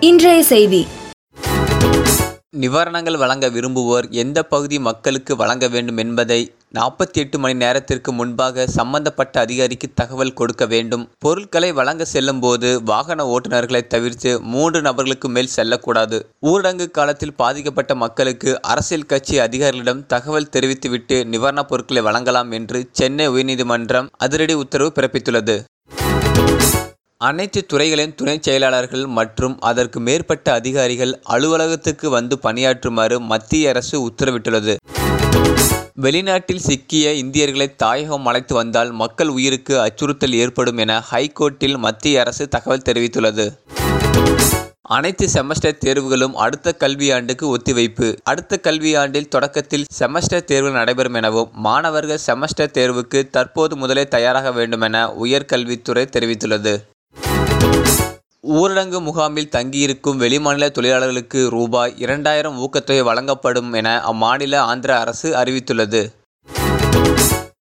இன்றைய செய்தி நிவாரணங்கள் வழங்க விரும்புவோர் எந்த பகுதி மக்களுக்கு வழங்க வேண்டும் என்பதை நாற்பத்தி எட்டு மணி நேரத்திற்கு முன்பாக சம்பந்தப்பட்ட அதிகாரிக்கு தகவல் கொடுக்க வேண்டும் பொருட்களை வழங்க செல்லும் போது வாகன ஓட்டுநர்களை தவிர்த்து மூன்று நபர்களுக்கு மேல் செல்லக்கூடாது ஊரடங்கு காலத்தில் பாதிக்கப்பட்ட மக்களுக்கு அரசியல் கட்சி அதிகாரிகளிடம் தகவல் தெரிவித்துவிட்டு நிவாரணப் பொருட்களை வழங்கலாம் என்று சென்னை உயர்நீதிமன்றம் அதிரடி உத்தரவு பிறப்பித்துள்ளது அனைத்து துறைகளின் துணைச் செயலாளர்கள் மற்றும் அதற்கு மேற்பட்ட அதிகாரிகள் அலுவலகத்துக்கு வந்து பணியாற்றுமாறு மத்திய அரசு உத்தரவிட்டுள்ளது வெளிநாட்டில் சிக்கிய இந்தியர்களை தாயகம் அழைத்து வந்தால் மக்கள் உயிருக்கு அச்சுறுத்தல் ஏற்படும் என ஹைகோர்ட்டில் மத்திய அரசு தகவல் தெரிவித்துள்ளது அனைத்து செமஸ்டர் தேர்வுகளும் அடுத்த கல்வியாண்டுக்கு ஒத்திவைப்பு அடுத்த கல்வியாண்டில் தொடக்கத்தில் செமஸ்டர் தேர்வுகள் நடைபெறும் எனவும் மாணவர்கள் செமஸ்டர் தேர்வுக்கு தற்போது முதலே தயாராக வேண்டும் என உயர்கல்வித்துறை தெரிவித்துள்ளது ஊரடங்கு முகாமில் தங்கியிருக்கும் வெளிமாநில தொழிலாளர்களுக்கு ரூபாய் இரண்டாயிரம் ஊக்கத்தொகை வழங்கப்படும் என அம்மாநில ஆந்திர அரசு அறிவித்துள்ளது